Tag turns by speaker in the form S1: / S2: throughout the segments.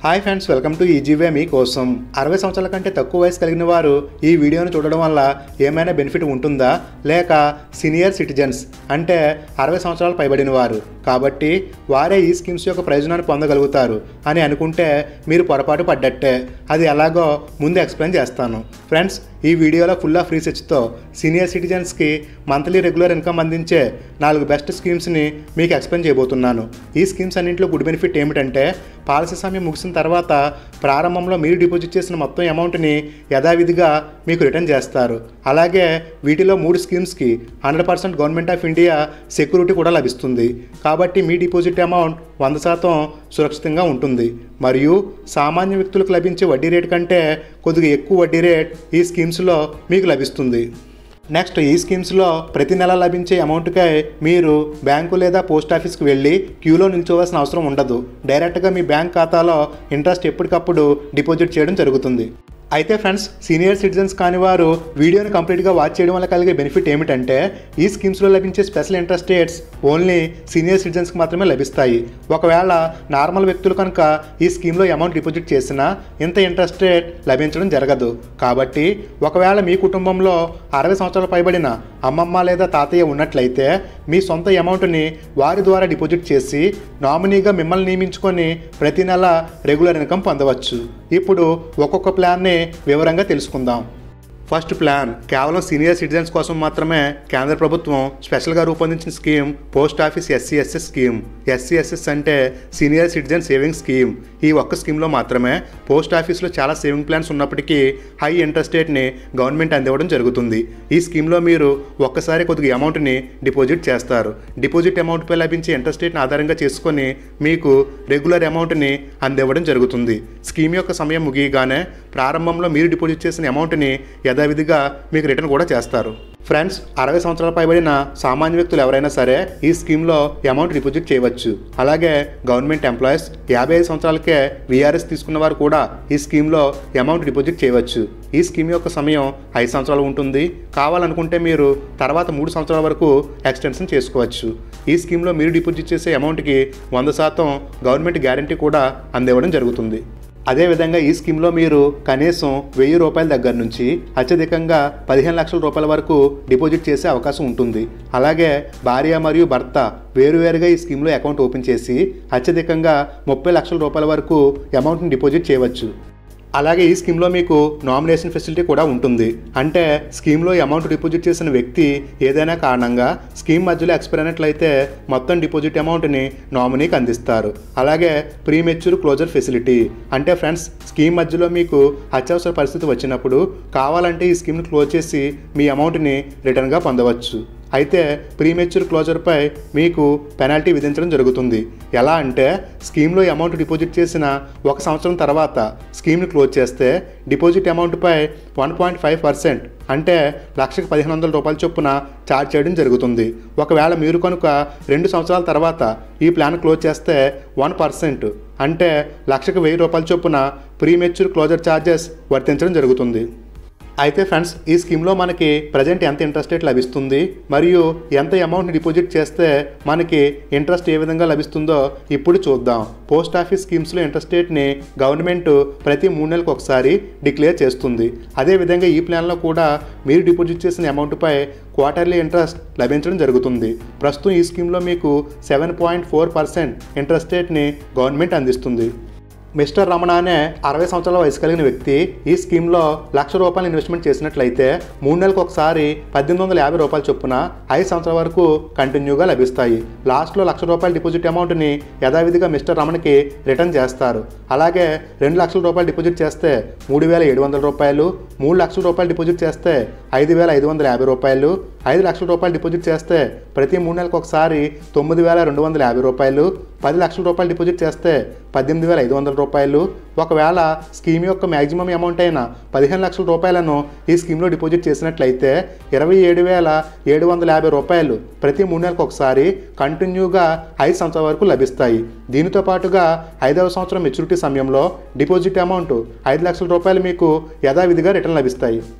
S1: hi friends welcome to Easy Way మీకోసం అరవై సంవత్సరాల కంటే తక్కువ వయసు కలిగిన వారు ఈ వీడియోను చూడడం వల్ల ఏమైనా బెనిఫిట్ ఉంటుందా లేక సీనియర్ సిటిజన్స్ అంటే అరవై సంవత్సరాలు పైబడిన వారు కాబట్టి వారే ఈ స్కీమ్స్ యొక్క ప్రయోజనాన్ని పొందగలుగుతారు అని అనుకుంటే మీరు పొరపాటు పడ్డట్టే అది ఎలాగో ముందు ఎక్స్ప్లెయిన్ చేస్తాను ఫ్రెండ్స్ ఈ వీడియోలో ఫుల్ ఆఫ్ రీసెర్చ్తో సీనియర్ సిటిజన్స్కి మంత్లీ రెగ్యులర్ ఇన్కమ్ అందించే నాలుగు బెస్ట్ స్కీమ్స్ని మీకు ఎక్స్ప్లెయిన్ చేయబోతున్నాను ఈ స్కీమ్స్ అన్నింటిలో గుడ్ బెనిఫిట్ ఏమిటంటే పాలసీ సమయం ముగిసిన తర్వాత ప్రారంభంలో మీరు డిపాజిట్ చేసిన మొత్తం అమౌంట్ని యథావిధిగా మీకు రిటర్న్ చేస్తారు అలాగే వీటిలో మూడు స్కీమ్స్కి hundred percent government of India security కూడా లభిస్తుంది కాబట్టి మీ డిపాజిట్ అమౌంట్ వంద శాతం సురక్షితంగా ఉంటుంది మరియు సామాన్య వ్యక్తులకు లభించే వడ్డీ రేటు కంటే కొద్దిగా ఎక్కువ వడ్డీ రేట్ ఈ స్కీమ్స్లో మీకు లభిస్తుంది నెక్స్ట్ ఈ స్కీమ్స్లో ప్రతి నెల లభించే అమౌంట్కై మీరు బ్యాంకు లేదా పోస్ట్ ఆఫీస్కి వెళ్ళి క్యూలో నిల్చోవాల్సిన అవసరం ఉండదు డైరెక్ట్గా మీ బ్యాంక్ ఖాతాలో ఇంట్రెస్ట్ ఎప్పటికప్పుడు డిపాజిట్ చేయడం జరుగుతుంది అయితే ఫ్రెండ్స్ సీనియర్ సిటిజన్స్ కాని వారు వీడియోని కంప్లీట్గా వాచ్ చేయడం వల్ల కలిగే బెనిఫిట్ ఏమిటంటే ఈ స్కీమ్స్లో లభించే special interest rates only senior సిటిజన్స్కి మాత్రమే లభిస్తాయి ఒకవేళ నార్మల్ వ్యక్తులు కనుక ఈ స్కీమ్లో అమౌంట్ డిపాజిట్ చేసినా ఇంత ఇంట్రెస్ట్ రేట్ లభించడం జరగదు కాబట్టి ఒకవేళ మీ కుటుంబంలో అరవై సంవత్సరాలు పైబడిన అమ్మమ్మ లేదా తాతయ్య ఉన్నట్లయితే మీ సొంత అమౌంట్ని వారి ద్వారా డిపాజిట్ చేసి నామినీగా మిమ్మల్ని నియమించుకొని ప్రతి నెల రెగ్యులర్ ఇన్కమ్ పొందవచ్చు ఇప్పుడు ఒక్కొక్క ప్లాన్ని వివరంగా తెలుసుకుందాం ఫస్ట్ ప్లాన్ కేవలం సీనియర్ సిటిజన్స్ కోసం మాత్రమే కేంద్ర ప్రభుత్వం స్పెషల్గా రూపొందించిన scheme post office SCSS scheme SCSS అంటే సీనియర్ సిటిజన్ సేవింగ్ స్కీమ్ ఈ ఒక్క స్కీమ్లో మాత్రమే పోస్ట్ ఆఫీస్లో చాలా సేవింగ్ ప్లాన్స్ ఉన్నప్పటికీ హై ఇంట్రెస్ట్ రేట్ని గవర్నమెంట్ అందివ్వడం జరుగుతుంది ఈ స్కీమ్లో మీరు ఒక్కసారి కొద్దిగా అమౌంట్ని డిపాజిట్ చేస్తారు డిపాజిట్ అమౌంట్పై లభించే ఇంట్రెస్ట్ రేట్ని ఆధారంగా చేసుకొని మీకు రెగ్యులర్ అమౌంట్ని అందివ్వడం జరుగుతుంది స్కీమ్ యొక్క సమయం ముగియగానే ప్రారంభంలో మీరు డిపాజిట్ చేసిన అమౌంట్ని యథావిధిగా మీకు రిటర్న్ కూడా చేస్తారు ఫ్రెండ్స్ అరవై సంవత్సరాల పైబడిన సామాన్య వ్యక్తులు ఎవరైనా సరే ఈ స్కీమ్లో అమౌంట్ డిపాజిట్ చేయవచ్చు అలాగే గవర్నమెంట్ ఎంప్లాయీస్ యాభై ఐదు సంవత్సరాలకే వీఆర్ఎస్ తీసుకున్న వారు కూడా ఈ స్కీమ్లో అమౌంట్ డిపాజిట్ చేయవచ్చు ఈ స్కీమ్ యొక్క సమయం ఐదు సంవత్సరాలు ఉంటుంది కావాలనుకుంటే మీరు తర్వాత మూడు సంవత్సరాల వరకు ఎక్స్టెన్షన్ చేసుకోవచ్చు ఈ స్కీమ్లో మీరు డిపాజిట్ చేసే అమౌంట్కి వంద శాతం గవర్నమెంట్ గ్యారంటీ కూడా అందివ్వడం జరుగుతుంది అదేవిధంగా ఈ స్కీమ్లో మీరు కనీసం వెయ్యి రూపాయల దగ్గర నుంచి అత్యధికంగా పదిహేను లక్షల రూపాయల వరకు డిపాజిట్ చేసే అవకాశం ఉంటుంది అలాగే భార్య మరియు భర్త వేరువేరుగా ఈ స్కీమ్లో అకౌంట్ ఓపెన్ చేసి అత్యధికంగా ముప్పై లక్షల రూపాయల వరకు అమౌంట్ని డిపాజిట్ చేయవచ్చు అలాగే ఈ స్కీమ్లో మీకు నామినేషన్ ఫెసిలిటీ కూడా ఉంటుంది అంటే స్కీమ్లో అమౌంట్ డిపాజిట్ చేసిన వ్యక్తి ఏదైనా కారణంగా స్కీమ్ మధ్యలో ఎక్స్పైర్ అయినట్లయితే మొత్తం డిపాజిట్ అమౌంట్ని నామినీకి అందిస్తారు అలాగే ప్రీ మెచ్యూర్ క్లోజర్ ఫెసిలిటీ అంటే ఫ్రెండ్స్ స్కీమ్ మధ్యలో మీకు అత్యవసర పరిస్థితి వచ్చినప్పుడు కావాలంటే ఈ స్కీమ్ని క్లోజ్ చేసి మీ అమౌంట్ని రిటర్న్గా పొందవచ్చు అయితే ప్రీమెచ్యూర్ క్లోజర్పై మీకు పెనాల్టీ విధించడం జరుగుతుంది ఎలా అంటే స్కీమ్లో అమౌంట్ డిపాజిట్ చేసిన ఒక సంవత్సరం తర్వాత స్కీమ్ని క్లోజ్ చేస్తే డిపాజిట్ అమౌంట్పై వన్ పాయింట్ ఫైవ్ పర్సెంట్ అంటే లక్షకు పదిహేను వందల రూపాయల చొప్పున ఛార్జ్ చేయడం జరుగుతుంది ఒకవేళ మీరు కనుక రెండు సంవత్సరాల తర్వాత ఈ ప్లాన్ క్లోజ్ చేస్తే వన్ పర్సెంట్ అంటే లక్షకు వెయ్యి రూపాయల చొప్పున ప్రీమెచ్యూర్ క్లోజర్ ఛార్జెస్ వర్తించడం జరుగుతుంది అయితే ఫ్రెండ్స్ ఈ స్కీమ్లో మనకి ప్రజెంట్ ఎంత ఇంట్రెస్ట్ రేట్ లభిస్తుంది మరియు ఎంత అమౌంట్ డిపాజిట్ చేస్తే మనకి ఇంట్రెస్ట్ ఏ విధంగా లభిస్తుందో ఇప్పుడు చూద్దాం పోస్ట్ ఆఫీస్ స్కీమ్స్లో ఇంట్రెస్ట్ రేట్ని గవర్నమెంట్ ప్రతి మూడు నెలలకు ఒకసారి డిక్లేర్ చేస్తుంది అదేవిధంగా ఈ ప్లాన్లో కూడా మీరు డిపాజిట్ చేసిన అమౌంట్పై క్వార్టర్లీ ఇంట్రెస్ట్ లభించడం జరుగుతుంది ప్రస్తుతం ఈ స్కీమ్లో మీకు seven point four percent interest రేట్ని గవర్నమెంట్ అందిస్తుంది మిస్టర్ రమణ అనే అరవై సంవత్సరాల వయసు కలిగిన వ్యక్తి ఈ స్కీమ్లో లక్ష రూపాయలు ఇన్వెస్ట్మెంట్ చేసినట్లయితే మూడు నెలలకు ఒకసారి పద్దెనిమిది వందల యాభై రూపాయల చొప్పున ఐదు సంవత్సరాల వరకు కంటిన్యూగా లభిస్తాయి లాస్ట్లో లక్ష రూపాయల డిపాజిట్ అమౌంట్ని యథావిధిగా మిస్టర్ రమణకి రిటర్న్ చేస్తారు అలాగే రెండు లక్షల రూపాయలు డిపాజిట్ చేస్తే మూడు వేల ఏడు వందల రూపాయలు మూడు లక్షల రూపాయలు డిపాజిట్ చేస్తే ఐదు వేల ఐదు వందల యాభై రూపాయలు ఐదు లక్షల రూపాయలు డిపాజిట్ చేస్తే ప్రతి మూడు నెలలకు ఒకసారి తొమ్మిది వేల రెండు వందల యాభై రూపాయలు పది లక్షల రూపాయలు డిపాజిట్ చేస్తే పద్దెనిమిది వేల ఐదు వందల రూపాయలు ఒకవేళ స్కీమ్ యొక్క మ్యాక్సిమం అమౌంట్ అయిన పదిహేను లక్షల రూపాయలను ఈ స్కీమ్లో డిపాజిట్ చేసినట్లయితే ఇరవై ఏడు వేల ఏడు వందల యాభై రూపాయలు ప్రతి మూడు నెలలకు ఒకసారి కంటిన్యూగా ఐదు సంవత్సరాల వరకు లభిస్తాయి దీనితో పాటుగా ఐదవ సంవత్సరం మెచ్యూరిటీ సమయంలో డిపాజిట్ అమౌంట్ ఐదు లక్షల రూపాయలు మీకు యథావిధిగా రిటర్న్ లభిస్తాయి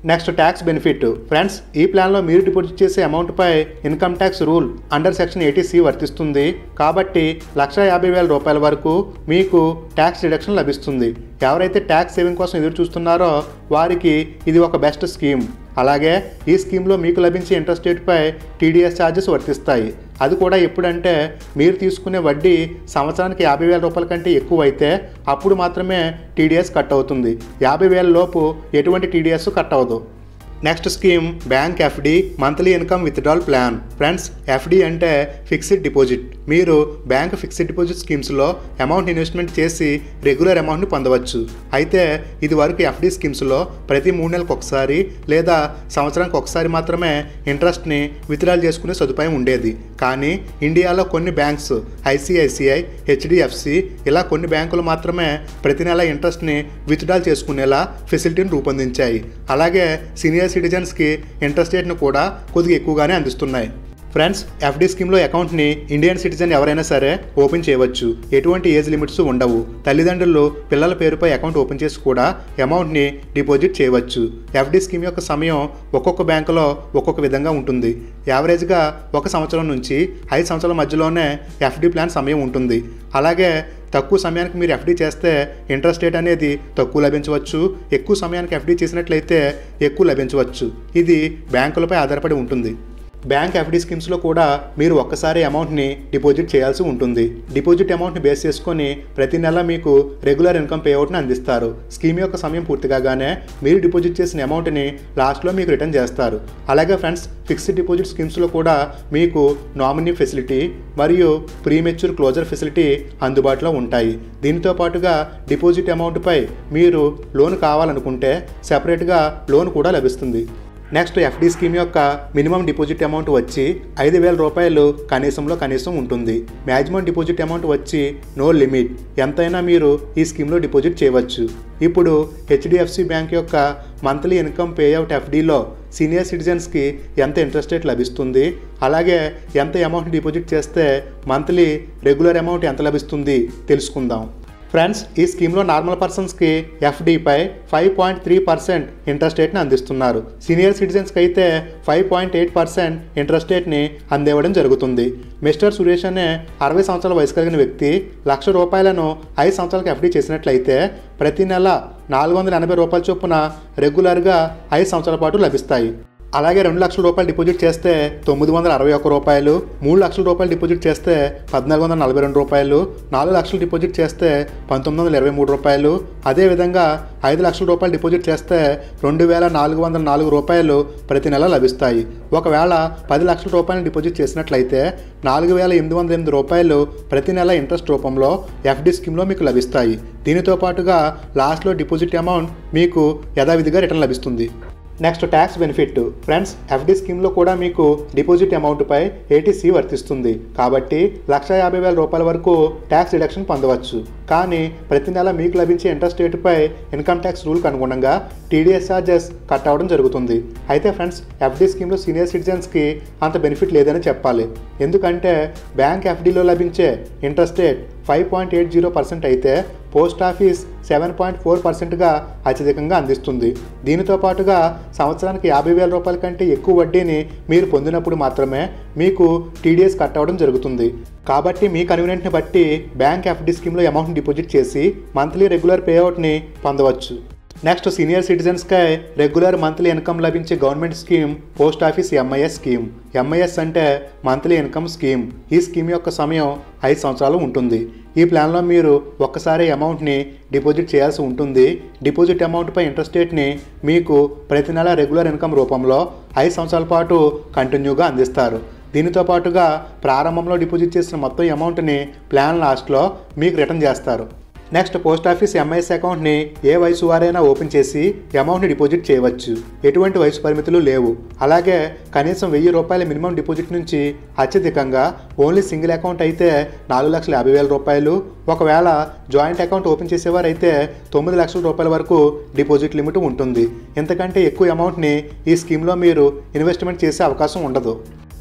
S1: నెక్స్ట్ ట్యాక్స్ బెనిఫిట్ ఫ్రెండ్స్ ఈ ప్లాన్లో మీరు డిపాజిట్ చేసే అమౌంట్పై income tax rule under section eighty C వర్తిస్తుంది కాబట్టి లక్ష యాభై వేల రూపాయల వరకు మీకు ట్యాక్స్ డిడక్షన్ లభిస్తుంది ఎవరైతే ట్యాక్స్ సేవింగ్ కోసం ఎదురు చూస్తున్నారో వారికి ఇది ఒక బెస్ట్ స్కీమ్ అలాగే ఈ స్కీమ్లో మీకు లభించే ఇంట్రెస్ట్ రేట్పై టీడీఎస్ ఛార్జెస్ వర్తిస్తాయి అది కూడా ఎప్పుడంటే మీరు తీసుకునే వడ్డీ సంవత్సరానికి యాభై వేల రూపాయల కంటే ఎక్కువ అయితే అప్పుడు మాత్రమే టీడీఎస్ కట్ అవుతుంది యాభై వేల లోపు ఎటువంటి టీడీఎస్ కట్ అవ్వదు next scheme bank FD monthly income withdrawal plan friends FD అంటే ఫిక్స్డ్ డిపాజిట్ మీరు బ్యాంక్ ఫిక్స్డ్ డిపాజిట్ స్కీమ్స్లో అమౌంట్ ఇన్వెస్ట్మెంట్ చేసి రెగ్యులర్ అమౌంట్ని పొందవచ్చు అయితే ఇది వరకు ఎఫ్డి స్కీమ్స్లో ప్రతి మూడు నెలలకు ఒకసారి లేదా సంవత్సరానికి ఒకసారి మాత్రమే ఇంట్రెస్ట్ని విత్డ్రాల్ చేసుకునే సదుపాయం ఉండేది కానీ ఇండియాలో కొన్ని బ్యాంక్స్ ఐసిఐసిఐ హెచ్డిఎఫ్సి ఇలా కొన్ని బ్యాంకులు మాత్రమే ప్రతి నెల ఇంట్రెస్ట్ని విత్డ్రాల్ చేసుకునేలా ఫెసిలిటీని రూపొందించాయి అలాగే సీనియర్ సిటిజన్స్కి ఇంట్రెస్ట్ రేట్ను కూడా కొద్దిగా ఎక్కువగానే అందిస్తున్నాయి ఫ్రెండ్స్ ఎఫ్డి స్కీమ్లో అకౌంట్ని ఇండియన్ సిటిజన్ ఎవరైనా సరే ఓపెన్ చేయవచ్చు ఎటువంటి ఏజ్ లిమిట్స్ ఉండవు తల్లిదండ్రులు పిల్లల పేరుపై అకౌంట్ ఓపెన్ చేసి కూడా అమౌంట్ని డిపాజిట్ చేయవచ్చు ఎఫ్డి స్కీమ్ యొక్క సమయం ఒక్కొక్క బ్యాంకులో ఒక్కొక్క విధంగా ఉంటుంది యావరేజ్గా ఒక సంవత్సరం నుంచి ఐదు సంవత్సరాల మధ్యలోనే ఎఫ్డి ప్లాన్ సమయం ఉంటుంది అలాగే తక్కువ సమయానికి మీరు ఎఫ్డీ చేస్తే ఇంట్రెస్ట్ రేట్ అనేది తక్కువ లభించవచ్చు ఎక్కువ సమయానికి ఎఫ్డీ చేసినట్లయితే ఎక్కువ లభించవచ్చు ఇది బ్యాంకులపై ఆధారపడి ఉంటుంది బ్యాంక్ ఎఫ్డి స్కీమ్స్లో కూడా మీరు ఒక్కసారి అమౌంట్ని డిపాజిట్ చేయాల్సి ఉంటుంది డిపాజిట్ అమౌంట్ని బేస్ చేసుకొని ప్రతి నెల మీకు రెగ్యులర్ ఇన్కమ్ పేఅవుట్ని అందిస్తారు స్కీమ్ యొక్క సమయం పూర్తి కాగానే మీరు డిపాజిట్ చేసిన అమౌంట్ని లాస్ట్లో మీకు రిటర్న్ చేస్తారు అలాగే ఫ్రెండ్స్ ఫిక్స్డ్ డిపాజిట్ స్కీమ్స్లో కూడా మీకు నామినీ ఫెసిలిటీ మరియు ప్రీమెచ్యూర్ క్లోజర్ ఫెసిలిటీ అందుబాటులో ఉంటాయి దీనితో పాటుగా డిపాజిట్ అమౌంట్పై మీరు లోన్ కావాలనుకుంటే సెపరేట్గా లోన్ కూడా లభిస్తుంది నెక్స్ట్ ఎఫ్డి స్కీమ్ యొక్క మినిమం డిపాజిట్ అమౌంట్ వచ్చి ఐదు వేల రూపాయలు కనీసంలో కనీసం ఉంటుంది మ్యాక్సిమం డిపాజిట్ అమౌంట్ వచ్చి నో లిమిట్ ఎంతైనా మీరు ఈ స్కీమ్లో డిపాజిట్ చేయవచ్చు ఇప్పుడు హెచ్డిఎఫ్సి బ్యాంక్ యొక్క మంత్లీ ఇన్కమ్ పేఅవుట్ ఎఫ్డీలో సీనియర్ సిటిజన్స్కి ఎంత ఇంట్రెస్ట్ రేట్ లభిస్తుంది అలాగే ఎంత అమౌంట్ డిపాజిట్ చేస్తే మంత్లీ రెగ్యులర్ అమౌంట్ ఎంత లభిస్తుంది తెలుసుకుందాం ఫ్రెండ్స్ ఈ స్కీమ్లో నార్మల్ పర్సన్స్కి ఎఫ్డీపై five point three percent interest రేట్ని అందిస్తున్నారు సీనియర్ సిటిజన్స్కి అయితే five point eight percent interest రేట్ని అందివ్వడం జరుగుతుంది మిస్టర్ సురేష్ అనే అరవై సంవత్సరాల వయసు కలిగిన వ్యక్తి లక్ష రూపాయలను ఐదు సంవత్సరాలకు ఎఫ్డీ చేసినట్లయితే ప్రతి నెల నాలుగు వందల ఎనభై రూపాయల చొప్పున రెగ్యులర్గా ఐదు సంవత్సరాల పాటు లభిస్తాయి అలాగే రెండు లక్షల రూపాయలు డిపాజిట్ చేస్తే తొమ్మిది వందల అరవై ఒక్క రూపాయలు మూడు లక్షల రూపాయలు డిపాజిట్ చేస్తే పద్నాలుగు వందల నలభై రెండు రూపాయలు నాలుగు లక్షలు డిపాజిట్ చేస్తే పంతొమ్మిది వందల ఇరవై మూడు రూపాయలు అదేవిధంగా ఐదు లక్షల రూపాయలు డిపాజిట్ చేస్తే రెండు వేల నాలుగు వందల నాలుగు రూపాయలు ప్రతి నెల లభిస్తాయి ఒకవేళ పది లక్షల రూపాయలు డిపాజిట్ చేసినట్లయితే నాలుగు వేల ఎనిమిది వందల ఎనిమిది రూపాయలు ప్రతి నెల ఇంట్రెస్ట్ రూపంలో ఎఫ్డి స్కీమ్లో మీకు లభిస్తాయి దీనితో పాటుగా లాస్ట్లో డిపాజిట్ అమౌంట్ మీకు యథావిధిగా రిటర్న్ లభిస్తుంది next tax benefit friends FD స్కీమ్లో కూడా మీకు డిపాజిట్ అమౌంట్పై ఏటీసీ వర్తిస్తుంది కాబట్టి లక్ష యాభై వేల రూపాయల వరకు ట్యాక్స్ డిడక్షన్ పొందవచ్చు కానీ ప్రతి నెల మీకు లభించే ఇంట్రెస్ట్ రేటుపై ఇన్కమ్ ట్యాక్స్ రూల్కి అనుగుణంగా టీడీఎస్ ఛార్జెస్ కట్ అవ్వడం జరుగుతుంది అయితే ఫ్రెండ్స్ ఎఫ్డి స్కీమ్లో సీనియర్ సిటిజన్స్కి అంత బెనిఫిట్ లేదని చెప్పాలి ఎందుకంటే బ్యాంక్ ఎఫ్డీలో లభించే interest rate five point eight zero percent అయితే post office seven point four పర్సెంట్గా అత్యధికంగా అందిస్తుంది దీనితో పాటుగా సంవత్సరానికి యాభై వేల రూపాయల కంటే ఎక్కువ వడ్డీని మీరు పొందినప్పుడు మాత్రమే మీకు టీడీఎస్ కట్ అవ్వడం జరుగుతుంది కాబట్టి మీ కన్వీనియంట్ని బట్టి బ్యాంక్ ఎఫ్డి స్కీమ్లో అమౌంట్ని డిపాజిట్ చేసి మంత్లీ రెగ్యులర్ పేఅవుట్ని పొందవచ్చు నెక్స్ట్ సీనియర్ సిటిజన్స్కై రెగ్యులర్ మంత్లీ ఇన్కమ్ లభించే government scheme post office MIS scheme MIS అంటే మంత్లీ ఇన్కమ్ స్కీమ్ ఈ స్కీమ్ యొక్క సమయం ఐదు సంవత్సరాలు ఉంటుంది ఈ ప్లాన్లో మీరు ఒక్కసారి అమౌంట్ని డిపాజిట్ చేయాల్సి ఉంటుంది డిపాజిట్ అమౌంట్పై ఇంట్రెస్ట్ రేట్ని మీకు ప్రతి నెల రెగ్యులర్ ఇన్కమ్ రూపంలో ఐదు సంవత్సరాల పాటు కంటిన్యూగా అందిస్తారు దీనితో పాటుగా ప్రారంభంలో డిపాజిట్ చేసిన మొత్తం అమౌంట్ని ప్లాన్ లాస్ట్లో మీకు రిటర్న్ చేస్తారు నెక్స్ట్ పోస్ట్ ఆఫీస్ ఎంఐఎస్ అకౌంట్ని ఏ వయసు వారైనా ఓపెన్ చేసి అమౌంట్ని డిపాజిట్ చేయవచ్చు ఎటువంటి వయసు పరిమితులు లేవు అలాగే కనీసం వెయ్యి రూపాయల మినిమం డిపాజిట్ నుంచి అత్యధికంగా ఓన్లీ సింగిల్ అకౌంట్ అయితే నాలుగు లక్షల యాభై వేల రూపాయలు ఒకవేళ జాయింట్ అకౌంట్ ఓపెన్ చేసేవారైతే తొమ్మిది లక్షల రూపాయల వరకు డిపాజిట్ లిమిట్ ఉంటుంది ఇంతకంటే ఎక్కువ అమౌంట్ని ఈ స్కీమ్లో మీరు ఇన్వెస్ట్మెంట్ చేసే అవకాశం ఉండదు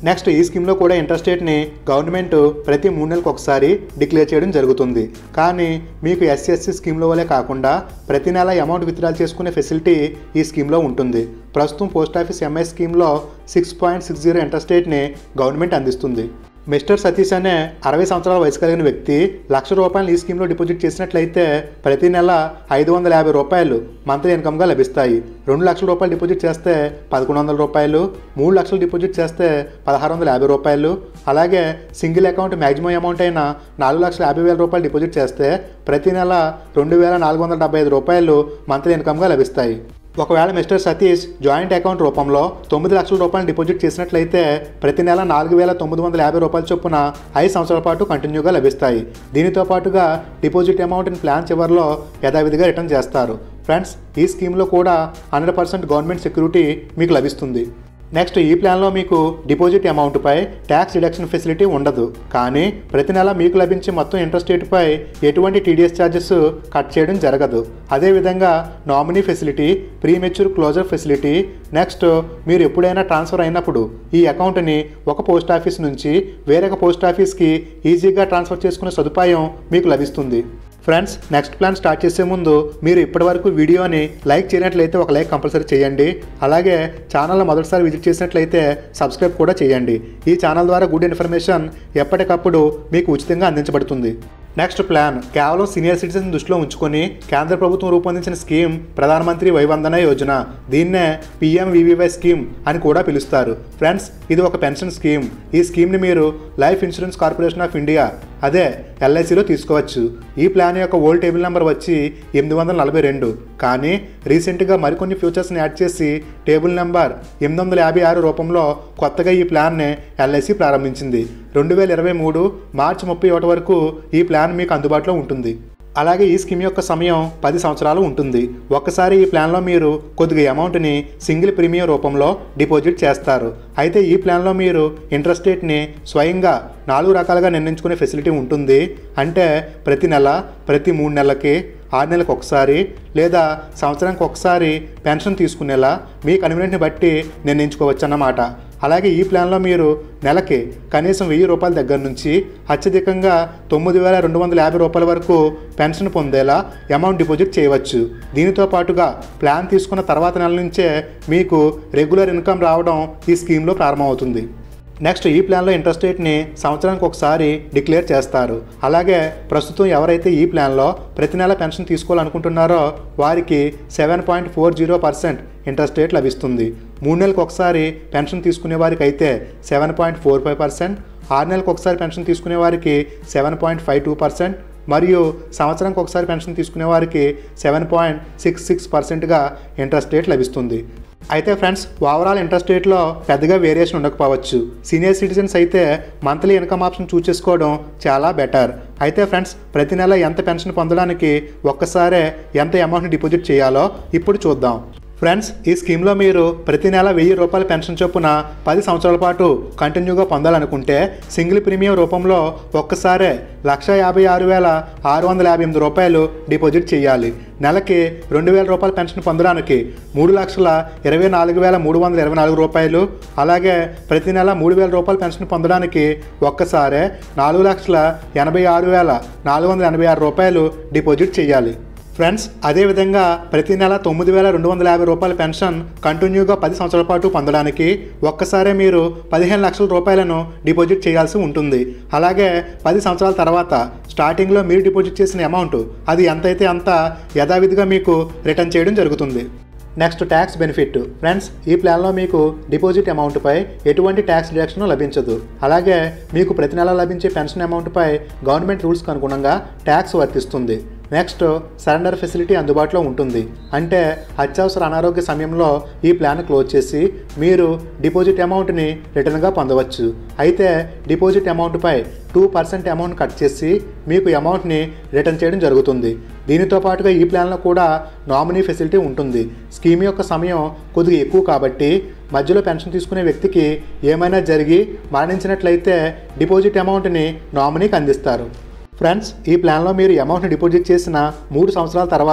S1: నెక్స్ట్ ఈ స్కీమ్లో కూడా ఇంట్రెస్ట్ రేట్ని గవర్నమెంట్ ప్రతి మూడు నెలలకు ఒకసారి డిక్లేర్ చేయడం జరుగుతుంది కానీ మీకు ఎస్సీఎస్సీ స్కీమ్లో వల్లే కాకుండా ప్రతి నెల అమౌంట్ విత్డ్రాల్ చేసుకునే ఫెసిలిటీ ఈ స్కీమ్లో ఉంటుంది ప్రస్తుతం పోస్ట్ ఆఫీస్ ఎంఐ స్కీమ్లో six point six zero interest రేట్ని గవర్నమెంట్ అందిస్తుంది మిస్టర్ సతీష్ అనే అరవై సంవత్సరాల వయసు కలిగిన వ్యక్తి లక్ష రూపాయలు ఈ స్కీమ్లో డిపాజిట్ చేసినట్లయితే ప్రతి నెల ఐదు వందల యాభై రూపాయలు మంత్లీ ఇన్కమ్గా లభిస్తాయి రెండు లక్షల రూపాయలు డిపాజిట్ చేస్తే పదకొండు వందల రూపాయలు మూడు లక్షలు డిపాజిట్ చేస్తే పదహారు వందల యాభై రూపాయలు అలాగే సింగిల్ అకౌంట్ మ్యాక్సిమం అమౌంట్ అయిన నాలుగు లక్షల యాభై వేల రూపాయలు డిపాజిట్ చేస్తే ప్రతి నెల రెండు వేల నాలుగు వందల డెబ్బై ఐదు రూపాయలు మంత్లీ ఇన్కమ్గా లభిస్తాయి ఒకవేళ మిస్టర్ సతీష్ జాయింట్ అకౌంట్ రూపంలో తొమ్మిది లక్షల రూపాయలు డిపాజిట్ చేసినట్లయితే ప్రతి నెల నాలుగు వేల తొమ్మిది వందల యాభై రూపాయల చొప్పున ఐదు సంవత్సరాల పాటు కంటిన్యూగా లభిస్తాయి దీనితో పాటుగా డిపాజిట్ అమౌంట్ని ప్లాన్ చివరిలో యథావిధిగా రిటర్న్ చేస్తారు ఫ్రెండ్స్ ఈ స్కీమ్లో కూడా హండ్రెడ్ పర్సెంట్ గవర్నమెంట్ సెక్యూరిటీ మీకు లభిస్తుంది నెక్స్ట్ ఈ ప్లాన్లో మీకు డిపాజిట్ అమౌంట్పై ట్యాక్స్ డిడక్షన్ ఫెసిలిటీ ఉండదు కానీ ప్రతి నెల మీకు లభించే మొత్తం ఇంట్రెస్ట్ రేటుపై ఎటువంటి టీడీఎస్ ఛార్జెస్ కట్ చేయడం జరగదు అదేవిధంగా nominee facility premature closure facility next మీరు ఎప్పుడైనా ట్రాన్స్ఫర్ అయినప్పుడు ఈ అకౌంట్ని ఒక పోస్ట్ ఆఫీస్ నుంచి వేరొక పోస్ట్ ఆఫీస్కి ఈజీగా ట్రాన్స్ఫర్ చేసుకునే సదుపాయం మీకు లభిస్తుంది ఫ్రెండ్స్ నెక్స్ట్ ప్లాన్ స్టార్ట్ చేసే ముందు మీరు ఇప్పటివరకు వీడియోని లైక్ చేయనట్లయితే ఒక లైక్ కంపల్సరీ చేయండి అలాగే ఛానల్ మొదటిసారి విజిట్ చేసినట్లయితే సబ్స్క్రైబ్ కూడా చేయండి ఈ ఛానల్ ద్వారా గుడ్ ఇన్ఫర్మేషన్ ఎప్పటికప్పుడు మీకు ఉచితంగా అందించబడుతుంది నెక్స్ట్ ప్లాన్ కేవలం సీనియర్ సిటిజన్ దృష్టిలో ఉంచుకొని కేంద్ర ప్రభుత్వం రూపొందించిన స్కీమ్ ప్రధానమంత్రి వైవందన యోజన దీన్నే పిఎంవివివై స్కీమ్ అని కూడా పిలుస్తారు ఫ్రెండ్స్ ఇది ఒక పెన్షన్ స్కీమ్ ఈ స్కీమ్ని మీరు life insurance corporation of India అదే ఎల్ఐసిలో తీసుకోవచ్చు ఈ ప్లాన్ యొక్క ఓల్డ్ టేబుల్ నెంబర్ వచ్చి ఎనిమిది వందల నలభై రెండు కానీ రీసెంట్గా మరికొన్ని ఫ్యూచర్స్ని యాడ్ చేసి టేబుల్ నెంబర్ ఎనిమిది వందల యాభై ఆరు రూపంలో కొత్తగా ఈ ప్లాన్ని ఎల్ఐసి ప్రారంభించింది రెండు వేల ఇరవై మూడు మార్చి ముప్పై ఒకటి వరకు ఈ ప్లాన్ మీకు అందుబాటులో ఉంటుంది అలాగే ఈ స్కీమ్ యొక్క సమయం పది సంవత్సరాలు ఉంటుంది ఒక్కసారి ఈ ప్లాన్లో మీరు కొద్దిగా అమౌంట్ని సింగిల్ ప్రీమియం రూపంలో డిపాజిట్ చేస్తారు అయితే ఈ ప్లాన్లో మీరు ఇంట్రెస్ట్ రేట్ని స్వయంగా నాలుగు రకాలుగా నిర్ణయించుకునే ఫెసిలిటీ ఉంటుంది అంటే ప్రతి నెల ప్రతి మూడు నెలలకి ఆరు నెలలకు ఒకసారి లేదా సంవత్సరానికి ఒకసారి పెన్షన్ తీసుకునేలా మీ కన్వీనియంట్ని బట్టి నిర్ణయించుకోవచ్చు అన్నమాట అలాగే ఈ ప్లాన్లో మీరు నెలకి కనీసం వెయ్యి రూపాయల దగ్గర నుంచి అత్యధికంగా తొమ్మిది వేల రెండు వందల యాభై రూపాయల వరకు పెన్షన్ పొందేలా అమౌంట్ డిపాజిట్ చేయవచ్చు దీనితో పాటుగా ప్లాన్ తీసుకున్న తర్వాత నెల నుంచే మీకు రెగ్యులర్ ఇన్కమ్ రావడం ఈ స్కీమ్లో ప్రారంభమవుతుంది నెక్స్ట్ ఈ ప్లాన్లో ఇంట్రెస్ట్ రేట్ని సంవత్సరానికి ఒకసారి డిక్లేర్ చేస్తారు అలాగే ప్రస్తుతం ఎవరైతే ఈ ప్లాన్లో ప్రతి నెల పెన్షన్ తీసుకోవాలనుకుంటున్నారో వారికి seven point four zero percent interest rate లభిస్తుంది మూడు నెలలకు ఒకసారి పెన్షన్ తీసుకునే వారికి అయితే seven point four five percent ఆరు నెలలకు ఒకసారి పెన్షన్ తీసుకునే వారికి seven point five two percent మరియు సంవత్సరానికి ఒకసారి పెన్షన్ తీసుకునే వారికి సెవెన్ పాయింట్ సిక్స్ సిక్స్ పర్సెంట్గా ఇంట్రెస్ట్ రేట్ లభిస్తుంది అయితే ఫ్రెండ్స్ ఓవరాల్ ఇంట్రెస్ట్ రేట్లో పెద్దగా వేరియేషన్ ఉండకపోవచ్చు సీనియర్ సిటిజన్స్ అయితే మంత్లీ ఇన్కమ్ ఆప్షన్ చూస్ చేసుకోవడం చాలా బెటర్ అయితే ఫ్రెండ్స్ ప్రతి నెల ఎంత పెన్షన్ పొందడానికి ఒక్కసారే ఎంత అమౌంట్ని డిపాజిట్ చేయాలో ఇప్పుడు చూద్దాం ఫ్రెండ్స్ ఈ స్కీమ్లో మీరు ప్రతి నెల వెయ్యి రూపాయల పెన్షన్ చొప్పున పది సంవత్సరాల పాటు కంటిన్యూగా పొందాలనుకుంటే సింగిల్ ప్రీమియం రూపంలో ఒక్కసారే లక్ష యాభై ఆరు వేల ఆరు వందల యాభై ఎనిమిది రూపాయలు డిపాజిట్ చేయాలి నెలకి రెండు వేల రూపాయల పెన్షన్ పొందడానికి మూడు లక్షల ఇరవై నాలుగు వేల మూడు వందల ఇరవై నాలుగు రూపాయలు అలాగే ప్రతి నెల మూడు వేల రూపాయల పెన్షన్ పొందడానికి ఒక్కసారే నాలుగు లక్షల ఎనభై ఆరు వేల నాలుగు వందల ఎనభై ఆరు రూపాయలు డిపాజిట్ చేయాలి ఫ్రెండ్స్ అదేవిధంగా ప్రతి నెల తొమ్మిది వేల రెండు వందల యాభై రూపాయల పెన్షన్ కంటిన్యూగా పది సంవత్సరాల పాటు పొందడానికి ఒక్కసారే మీరు పదిహేను లక్షల రూపాయలను డిపాజిట్ చేయాల్సి ఉంటుంది అలాగే పది సంవత్సరాల తర్వాత స్టార్టింగ్లో మీరు డిపాజిట్ చేసిన అమౌంట్ అది ఎంతైతే అంత యథావిధిగా మీకు రిటర్న్ చేయడం జరుగుతుంది నెక్స్ట్ ట్యాక్స్ బెనిఫిట్ ఫ్రెండ్స్ ఈ ప్లాన్లో మీకు డిపాజిట్ అమౌంట్పై ఎటువంటి ట్యాక్స్ డిడక్షన్ లభించదు అలాగే మీకు ప్రతి నెల లభించే పెన్షన్ అమౌంట్పై గవర్నమెంట్ రూల్స్కి అనుగుణంగా ట్యాక్స్ వర్తిస్తుంది నెక్స్ట్ సరెండర్ ఫెసిలిటీ అందుబాటులో ఉంటుంది అంటే అత్యవసర అనారోగ్య సమయంలో ఈ ప్లాన్ క్లోజ్ చేసి మీరు డిపాజిట్ అమౌంట్ని రిటర్న్గా పొందవచ్చు అయితే డిపాజిట్ అమౌంట్పై టూ పర్సెంట్ అమౌంట్ కట్ చేసి మీకు అమౌంట్ని రిటర్న్ చేయడం జరుగుతుంది దీనితో పాటుగా ఈ ప్లాన్లో కూడా నామినీ ఫెసిలిటీ ఉంటుంది స్కీమ్ యొక్క సమయం కొద్దిగా ఎక్కువ కాబట్టి మధ్యలో పెన్షన్ తీసుకునే వ్యక్తికి ఏమైనా జరిగి మరణించినట్లయితే డిపాజిట్ అమౌంట్ని నామినీకి అందిస్తారు ఫ్రెండ్స్ ఈ ప్లాన్లో మీరు అమౌంట్ని డిపాజిట్ చేసిన మూడు సంవత్సరాల తర్వాత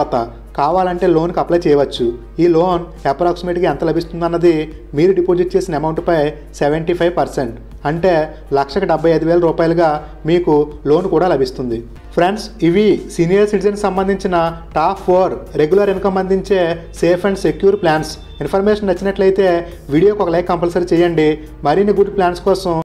S1: కావాలంటే లోన్కి అప్లై చేయవచ్చు ఈ లోన్ అప్రాక్సిమేట్గా ఎంత లభిస్తుందన్నది మీరు డిపాజిట్ చేసిన అమౌంట్పై సెవెంటీ ఫైవ్ పర్సెంట్ అంటే లక్షకు డెబ్బై ఐదు వేల రూపాయలుగా మీకు లోన్ కూడా లభిస్తుంది ఫ్రెండ్స్ ఇవి సీనియర్ సిటిజన్ సంబంధించిన టాప్ ఫోర్ రెగ్యులర్ ఇన్కమ్ అందించే safe and secure plans information నచ్చినట్లయితే వీడియోకి ఒక లైక్ కంపల్సరీ చేయండి మరిన్ని గుడ్ ప్లాన్స్ కోసం